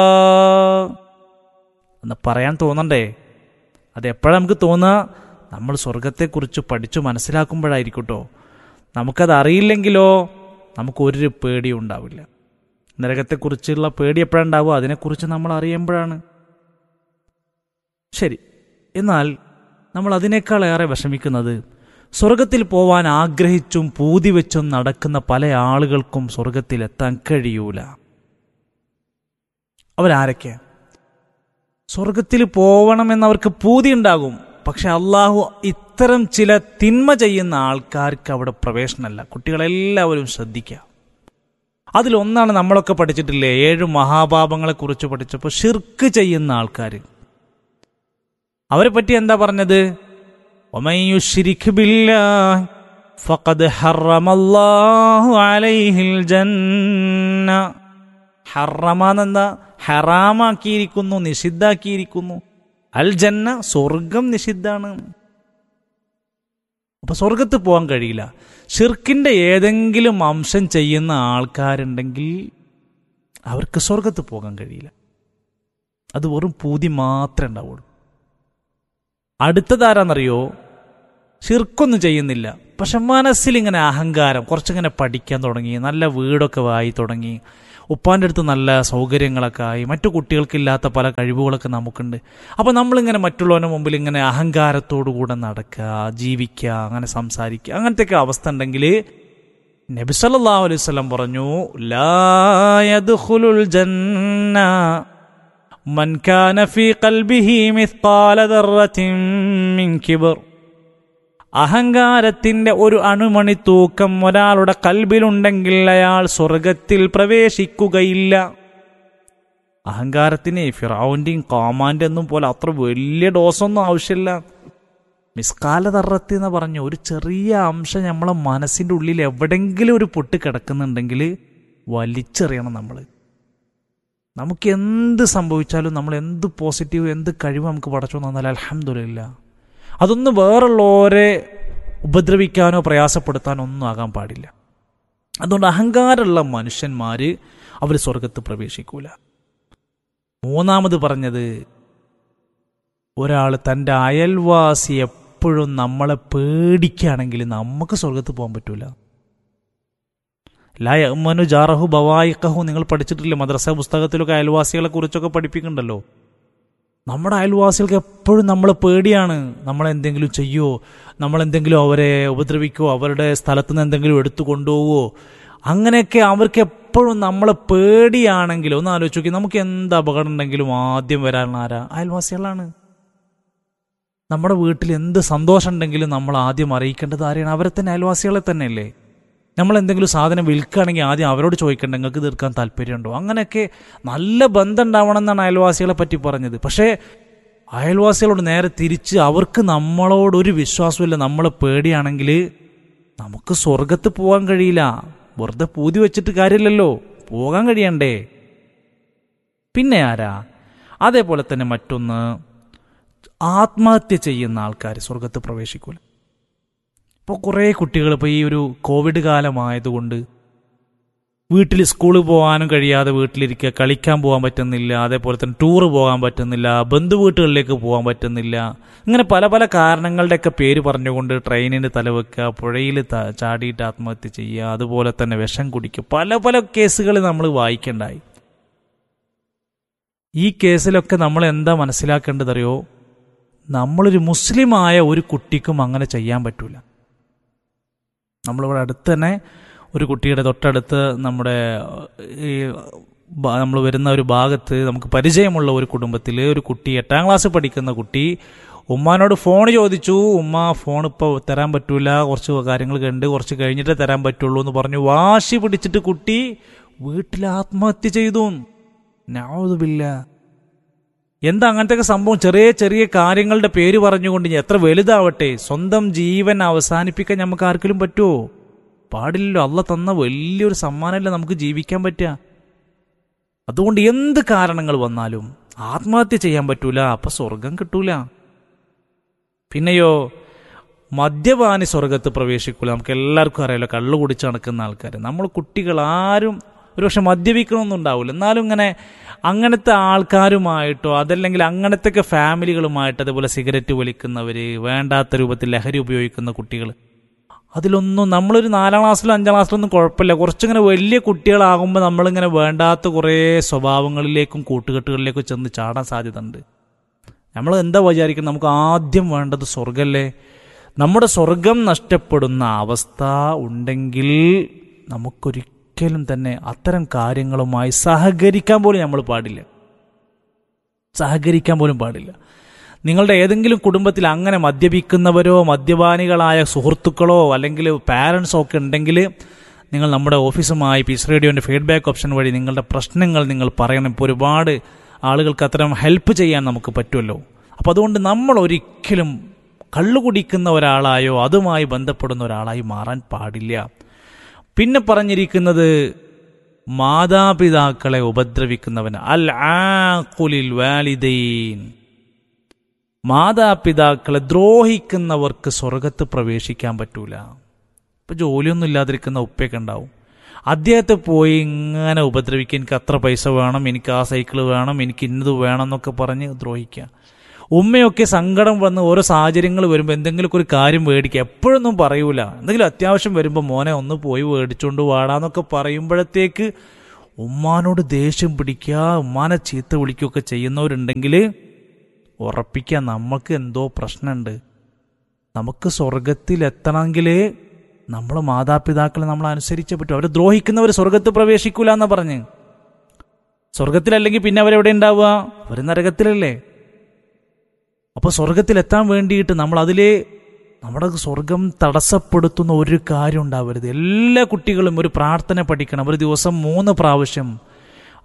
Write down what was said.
എന്ന് പറയാൻ തോന്നണ്ടേ അത് എപ്പോഴാണ് നമുക്ക് തോന്നുക നമ്മൾ സ്വർഗത്തെക്കുറിച്ച് പഠിച്ചു മനസ്സിലാക്കുമ്പോഴായിരിക്കും കേട്ടോ നമുക്കത് അറിയില്ലെങ്കിലോ നമുക്ക് ഒരു പേടിയും ഉണ്ടാവില്ല നരകത്തെക്കുറിച്ചുള്ള പേടി എപ്പോഴുണ്ടാവുക അതിനെക്കുറിച്ച് നമ്മൾ അറിയുമ്പോഴാണ് ശരി എന്നാൽ നമ്മൾ അതിനേക്കാൾ ഏറെ വിഷമിക്കുന്നത് സ്വർഗത്തിൽ പോവാൻ ആഗ്രഹിച്ചും പൂതി വെച്ചും നടക്കുന്ന പല ആളുകൾക്കും സ്വർഗത്തിൽ എത്താൻ കഴിയൂല അവരാരൊക്കെ സ്വർഗത്തിൽ പോവണമെന്നവർക്ക് പൂതി ഉണ്ടാകും പക്ഷെ അള്ളാഹു ഇത്തരം ചില തിന്മ ചെയ്യുന്ന ആൾക്കാർക്ക് അവിടെ പ്രവേശനമല്ല കുട്ടികളെല്ലാവരും ശ്രദ്ധിക്കുക അതിലൊന്നാണ് നമ്മളൊക്കെ പഠിച്ചിട്ടില്ലേ ഏഴ് മഹാപാപങ്ങളെ കുറിച്ച് പഠിച്ചപ്പോൾ ഷിർക്ക് ചെയ്യുന്ന ആൾക്കാർ അവരെ പറ്റി എന്താ പറഞ്ഞത് ومن يشرك بالله فقد حرم الله عليه الجنة ഹറമാന്നെന്താ ഹറാമാക്കിയിരിക്കുന്നു നിഷിദ്ധാക്കിയിരിക്കുന്നു അൽ ജന്ന സ്വർഗം നിഷിദ്ധാണ് അപ്പൊ സ്വർഗത്ത് പോകാൻ കഴിയില്ല ഷിർക്കിന്റെ ഏതെങ്കിലും അംശം ചെയ്യുന്ന ആൾക്കാരുണ്ടെങ്കിൽ അവർക്ക് സ്വർഗത്ത് പോകാൻ കഴിയില്ല അത് വെറും പൂതി മാത്രമേ ഉണ്ടാവുള്ളൂ അടുത്തതാരാന്നറിയോ ഷിർക്കൊന്നും ചെയ്യുന്നില്ല പക്ഷെ മനസ്സിൽ ഇങ്ങനെ അഹങ്കാരം കുറച്ചിങ്ങനെ പഠിക്കാൻ തുടങ്ങി നല്ല വീടൊക്കെ വായി തുടങ്ങി ഉപ്പാൻ്റെ അടുത്ത് നല്ല സൗകര്യങ്ങളൊക്കെ ആയി മറ്റു കുട്ടികൾക്കില്ലാത്ത പല കഴിവുകളൊക്കെ നമുക്കുണ്ട് അപ്പോൾ നമ്മളിങ്ങനെ മറ്റുള്ളവരുടെ മുമ്പിൽ ഇങ്ങനെ അഹങ്കാരത്തോടു കൂടെ നടക്കുക ജീവിക്കുക അങ്ങനെ സംസാരിക്കുക അങ്ങനത്തെയൊക്കെ അവസ്ഥ ഉണ്ടെങ്കിൽ നബി സല്ലല്ലാഹു അലൈഹി വസല്ലം പറഞ്ഞു ലാ യദ്ഖുലുൽ ജന്ന മൻ കാന ഫീ ഖൽബിഹി മിസ്ഖാല ദർറത്തിൻ മിൻ കിബർ അഹങ്കാരത്തിന്റെ ഒരു അണുമണി തൂക്കം ഒരാളുടെ കൽബിലുണ്ടെങ്കിൽ അയാൾ സ്വർഗത്തിൽ പ്രവേശിക്കുകയില്ല അഹങ്കാരത്തിന് ഫിറൌന്റെയും കാമാന്റെ ഒന്നും പോലെ അത്ര വലിയ ഡോസൊന്നും ആവശ്യമില്ല മിസ്കാല തറത്തി എന്ന് പറഞ്ഞ ഒരു ചെറിയ അംശം നമ്മളെ മനസ്സിന്റെ ഉള്ളിൽ എവിടെങ്കിലും ഒരു പൊട്ട് കിടക്കുന്നുണ്ടെങ്കിൽ വലിച്ചെറിയണം നമ്മൾ നമുക്ക് എന്ത് സംഭവിച്ചാലും നമ്മൾ എന്ത് പോസിറ്റീവ് എന്ത് കഴിവ് നമുക്ക് പടച്ചു തന്നാൽ അലഹമില്ല അതൊന്നും വേറുള്ളവരെ ഉപദ്രവിക്കാനോ പ്രയാസപ്പെടുത്താനോ ഒന്നും ആകാൻ പാടില്ല അതുകൊണ്ട് അഹങ്കാരമുള്ള മനുഷ്യന്മാർ അവർ സ്വർഗത്ത് പ്രവേശിക്കൂല മൂന്നാമത് പറഞ്ഞത് ഒരാൾ തൻ്റെ അയൽവാസി എപ്പോഴും നമ്മളെ പേടിക്കുകയാണെങ്കിൽ നമുക്ക് സ്വർഗത്ത് പോകാൻ പറ്റൂല ലായമനു ജാറഹു ബവായിക്കഹു നിങ്ങൾ പഠിച്ചിട്ടില്ലേ മദ്രസ പുസ്തകത്തിലൊക്കെ അയൽവാസികളെ കുറിച്ചൊക്കെ പഠിപ്പിക്കുന്നുണ്ടല്ലോ നമ്മുടെ അയൽവാസികൾക്ക് എപ്പോഴും നമ്മളെ പേടിയാണ് നമ്മളെന്തെങ്കിലും ചെയ്യുമോ നമ്മളെന്തെങ്കിലും അവരെ ഉപദ്രവിക്കുമോ അവരുടെ സ്ഥലത്ത് നിന്ന് എന്തെങ്കിലും എടുത്തു കൊണ്ടുപോകുമോ അങ്ങനെയൊക്കെ അവർക്ക് എപ്പോഴും നമ്മളെ പേടിയാണെങ്കിലും ഒന്ന് ആലോചിച്ച് നോക്കി നമുക്ക് എന്ത് അപകടം ഉണ്ടെങ്കിലും ആദ്യം വരാനുള്ള ആരാ അയൽവാസികളാണ് നമ്മുടെ വീട്ടിൽ എന്ത് സന്തോഷം ഉണ്ടെങ്കിലും നമ്മൾ ആദ്യം അറിയിക്കേണ്ടത് ആരെയാണ് അവരെ തന്നെ അയൽവാസികളെ തന്നെയല്ലേ നമ്മൾ എന്തെങ്കിലും സാധനം വിൽക്കുകയാണെങ്കിൽ ആദ്യം അവരോട് ചോദിക്കണ്ട നിങ്ങൾക്ക് തീർക്കാൻ താല്പര്യമുണ്ടോ അങ്ങനെയൊക്കെ നല്ല ബന്ധം ഉണ്ടാവണം എന്നാണ് അയൽവാസികളെ പറ്റി പറഞ്ഞത് പക്ഷേ അയൽവാസികളോട് നേരെ തിരിച്ച് അവർക്ക് നമ്മളോട് ഒരു വിശ്വാസമില്ല നമ്മളെ പേടിയാണെങ്കിൽ നമുക്ക് സ്വർഗത്ത് പോകാൻ കഴിയില്ല വെറുതെ പൂതി വെച്ചിട്ട് കാര്യമില്ലല്ലോ പോകാൻ കഴിയണ്ടേ പിന്നെ ആരാ അതേപോലെ തന്നെ മറ്റൊന്ന് ആത്മഹത്യ ചെയ്യുന്ന ആൾക്കാർ സ്വർഗത്ത് പ്രവേശിക്കൂല ഇപ്പോൾ കുറേ കുട്ടികൾ ഇപ്പോൾ ഈ ഒരു കോവിഡ് കാലമായതുകൊണ്ട് വീട്ടിൽ സ്കൂളിൽ പോകാനും കഴിയാതെ വീട്ടിലിരിക്കുക കളിക്കാൻ പോകാൻ പറ്റുന്നില്ല അതേപോലെ തന്നെ ടൂറ് പോകാൻ പറ്റുന്നില്ല ബന്ധു വീട്ടുകളിലേക്ക് പോകാൻ പറ്റുന്നില്ല ഇങ്ങനെ പല പല കാരണങ്ങളുടെയൊക്കെ പേര് പറഞ്ഞുകൊണ്ട് ട്രെയിനിന് തലവെക്കുക പുഴയിൽ ചാടിയിട്ട് ആത്മഹത്യ ചെയ്യുക അതുപോലെ തന്നെ വിഷം കുടിക്കുക പല പല കേസുകൾ നമ്മൾ വായിക്കണ്ടായി ഈ കേസിലൊക്കെ നമ്മൾ എന്താ മനസ്സിലാക്കേണ്ടതറിയോ നമ്മളൊരു മുസ്ലിമായ ഒരു കുട്ടിക്കും അങ്ങനെ ചെയ്യാൻ പറ്റൂല നമ്മളിവിടെ അടുത്ത് തന്നെ ഒരു കുട്ടിയുടെ തൊട്ടടുത്ത് നമ്മുടെ ഈ നമ്മൾ വരുന്ന ഒരു ഭാഗത്ത് നമുക്ക് പരിചയമുള്ള ഒരു കുടുംബത്തിൽ ഒരു കുട്ടി എട്ടാം ക്ലാസ് പഠിക്കുന്ന കുട്ടി ഉമ്മാനോട് ഫോൺ ചോദിച്ചു ഉമ്മ ഫോൺ ഇപ്പോൾ തരാൻ പറ്റൂല കുറച്ച് കാര്യങ്ങൾ കണ്ട് കുറച്ച് കഴിഞ്ഞിട്ടേ തരാൻ പറ്റുള്ളൂ എന്ന് പറഞ്ഞു വാശി പിടിച്ചിട്ട് കുട്ടി വീട്ടിൽ ആത്മഹത്യ ചെയ്തു ഞാതുമില്ല എന്താ അങ്ങനത്തെ സംഭവം ചെറിയ ചെറിയ കാര്യങ്ങളുടെ പേര് പറഞ്ഞുകൊണ്ട് ഇനി എത്ര വലുതാവട്ടെ സ്വന്തം ജീവൻ അവസാനിപ്പിക്കാൻ നമുക്ക് ആർക്കെങ്കിലും പറ്റുമോ പാടില്ലല്ലോ അല്ല തന്ന വലിയൊരു സമ്മാനമല്ലേ നമുക്ക് ജീവിക്കാൻ പറ്റുക അതുകൊണ്ട് എന്ത് കാരണങ്ങൾ വന്നാലും ആത്മഹത്യ ചെയ്യാൻ പറ്റൂല അപ്പൊ സ്വർഗം കിട്ടൂല പിന്നെയോ മദ്യപാനി സ്വർഗത്ത് പ്രവേശിക്കൂല നമുക്ക് എല്ലാവർക്കും അറിയാലോ കള്ളു കുടിച്ച് നടക്കുന്ന ആൾക്കാർ നമ്മൾ കുട്ടികൾ ആരും ഒരുപക്ഷെ മദ്യപിക്കണമെന്നും ഉണ്ടാവില്ല എന്നാലും ഇങ്ങനെ അങ്ങനത്തെ ആൾക്കാരുമായിട്ടോ അതല്ലെങ്കിൽ അങ്ങനത്തെ ഫാമിലികളുമായിട്ട് അതുപോലെ സിഗരറ്റ് വലിക്കുന്നവർ വേണ്ടാത്ത രൂപത്തിൽ ലഹരി ഉപയോഗിക്കുന്ന കുട്ടികൾ അതിലൊന്നും നമ്മളൊരു നാലാം ക്ലാസ്സിലോ അഞ്ചാം ക്ലാസ്സിലോ ഒന്നും കുഴപ്പമില്ല കുറച്ചിങ്ങനെ വലിയ കുട്ടികളാകുമ്പോൾ നമ്മളിങ്ങനെ വേണ്ടാത്ത കുറേ സ്വഭാവങ്ങളിലേക്കും കൂട്ടുകെട്ടുകളിലേക്കും ചെന്ന് ചാടാൻ സാധ്യതയുണ്ട് നമ്മൾ എന്താ വിചാരിക്കുന്നത് നമുക്ക് ആദ്യം വേണ്ടത് സ്വർഗല്ലേ നമ്മുടെ സ്വർഗം നഷ്ടപ്പെടുന്ന അവസ്ഥ ഉണ്ടെങ്കിൽ നമുക്കൊരിക്കലും തന്നെ അത്തരം കാര്യങ്ങളുമായി സഹകരിക്കാൻ പോലും നമ്മൾ പാടില്ല സഹകരിക്കാൻ പോലും പാടില്ല നിങ്ങളുടെ ഏതെങ്കിലും കുടുംബത്തിൽ അങ്ങനെ മദ്യപിക്കുന്നവരോ മദ്യപാനികളായ സുഹൃത്തുക്കളോ അല്ലെങ്കിൽ പാരൻസോ ഒക്കെ ഉണ്ടെങ്കിൽ നിങ്ങൾ നമ്മുടെ ഓഫീസുമായി പീസ് റേഡിയോൻ്റെ ഫീഡ്ബാക്ക് ഓപ്ഷൻ വഴി നിങ്ങളുടെ പ്രശ്നങ്ങൾ നിങ്ങൾ പറയണം ഇപ്പോൾ ഒരുപാട് ആളുകൾക്ക് അത്തരം ഹെൽപ്പ് ചെയ്യാൻ നമുക്ക് പറ്റുമല്ലോ അപ്പോൾ അതുകൊണ്ട് നമ്മൾ ഒരിക്കലും കള്ളു കുടിക്കുന്ന ഒരാളായോ അതുമായി ബന്ധപ്പെടുന്ന ഒരാളായി മാറാൻ പാടില്ല പിന്നെ പറഞ്ഞിരിക്കുന്നത് മാതാപിതാക്കളെ ഉപദ്രവിക്കുന്നവൻ അൽ ആഖുലിൽ വാലിദൈൻ മാതാപിതാക്കളെ ദ്രോഹിക്കുന്നവർക്ക് സ്വർഗത്ത് പ്രവേശിക്കാൻ പറ്റൂല ഇപ്പൊ ജോലിയൊന്നും ഇല്ലാതിരിക്കുന്ന ഉപ്പയൊക്കെ ഉണ്ടാവും അദ്ദേഹത്തെ പോയി ഇങ്ങനെ ഉപദ്രവിക്കുക എനിക്ക് അത്ര പൈസ വേണം എനിക്ക് ആ സൈക്കിൾ വേണം എനിക്ക് ഇന്നത് വേണം എന്നൊക്കെ പറഞ്ഞ് ദ്രോഹിക്കുക ഉമ്മയൊക്കെ സങ്കടം വന്ന് ഓരോ സാഹചര്യങ്ങൾ വരുമ്പോൾ എന്തെങ്കിലുമൊക്കെ ഒരു കാര്യം മേടിക്കുക എപ്പോഴൊന്നും പറയൂല എന്തെങ്കിലും അത്യാവശ്യം വരുമ്പോൾ മോനെ ഒന്ന് പോയി മേടിച്ചുകൊണ്ട് വാടാന്നൊക്കെ പറയുമ്പോഴത്തേക്ക് ഉമ്മാനോട് ദേഷ്യം പിടിക്കുക ഉമ്മാനെ ചീത്ത വിളിക്കുകയൊക്കെ ചെയ്യുന്നവരുണ്ടെങ്കിൽ ഉറപ്പിക്കുക നമുക്ക് എന്തോ പ്രശ്നമുണ്ട് നമുക്ക് സ്വർഗത്തിൽ എത്തണമെങ്കിൽ നമ്മൾ മാതാപിതാക്കളെ നമ്മൾ അനുസരിച്ചേ പറ്റൂ അവർ ദ്രോഹിക്കുന്നവർ സ്വർഗത്ത് പ്രവേശിക്കൂല എന്നാ പറഞ്ഞ് സ്വർഗത്തിലല്ലെങ്കിൽ പിന്നെ അവരെവിടെ ഉണ്ടാവുക അവർ നരകത്തിലല്ലേ അപ്പൊ സ്വർഗത്തിൽ എത്താൻ വേണ്ടിയിട്ട് നമ്മൾ അതിലെ നമ്മുടെ സ്വർഗം തടസ്സപ്പെടുത്തുന്ന ഒരു കാര്യം ഉണ്ടാവരുത് എല്ലാ കുട്ടികളും ഒരു പ്രാർത്ഥന പഠിക്കണം ഒരു ദിവസം മൂന്ന് പ്രാവശ്യം